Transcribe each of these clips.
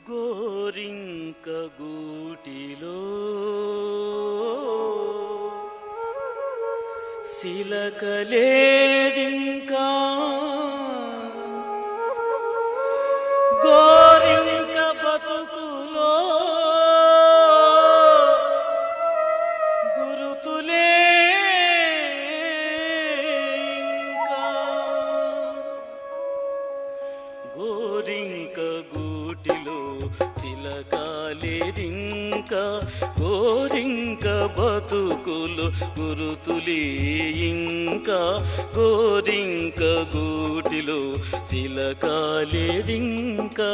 గోరింక గూటిలో సిలకలేదింకా గోరింక బతుకులో గురుతులే ఇంకా గోరింక గూటిలో సిలకాలేదింక గోరింక బతుకులు గురుతులే ఇంకా గోరింక గూటిలో సిలకాలేదింకా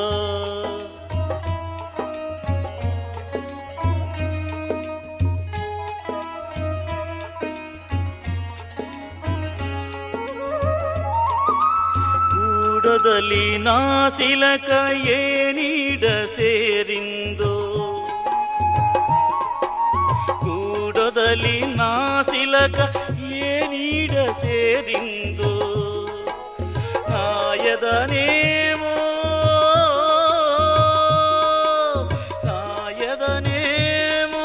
ಗೂಡದಲ್ಲಿ ನಾಸಿಲಕ ಏನೀಡ ಸೇರಿಂದೋ ಗೂಡದಲ್ಲಿ ನಾಸಿಲಕ ಏನೀಡ ಸೇರಿಂದೋ ನಾಯದನೇಮೋ నాయదనేమో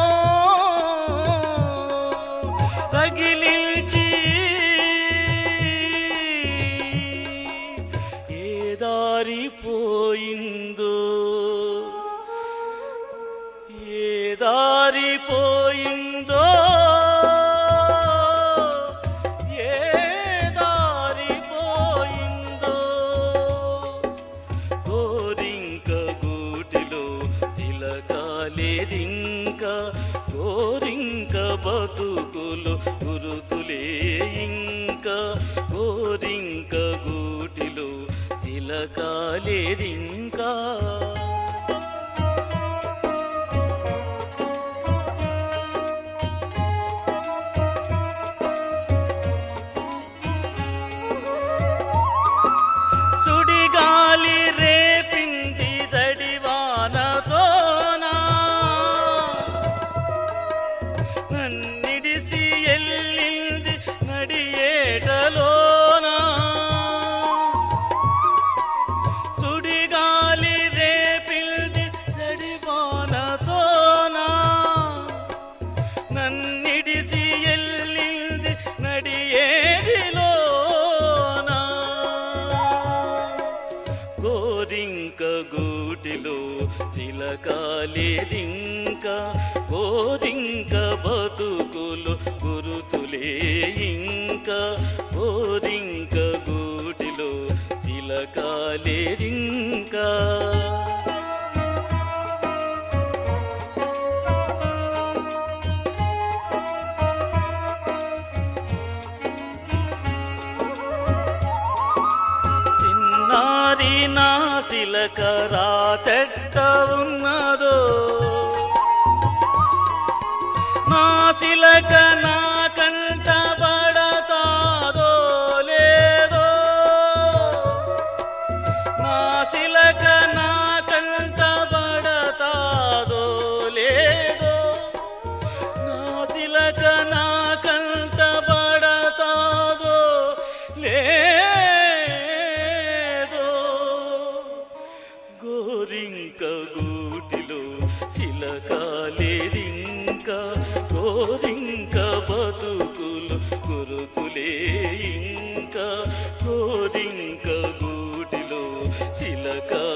రగిలించి ఏ దారిపోయిందో ఏ దారిపోయిందో ఏ దారిపోయిందో గోరింక గూటిలో చిలకాలేదింక గోరింక బతుకులు గురుతులే ఇంకా గోరింక గూటిలో చిలకాలేదింకా సుడిగాలి రేపింది దడివానతోనా నన్నిడిసి ఎల్లింది నడియేటలోనా సుడిగాలి రేపింది దడివానతోనా నన్నిడిసి ఎల్లింది నడియేడిలోనా గోరింక గూటిలో చిలకాలేదింక గోరింక బతుకులు గురుతులే ఇంకా గోరింక గూటిలో చిలకాలేదింకా సిన్నారి నాసిలక రాతెట్ట ఉన్నదో నాసిలక నా కంట పడతాదో లేదో నాసిలక నా కంట పడతాదో లేదో నాసిలక నా కంట పడతాదో లేదో గోరింక గూటిలో చిలకాలేదింక గోరింక బతుకులు గురుతులే ఇంకా గోరింక గూటిలో చిలకా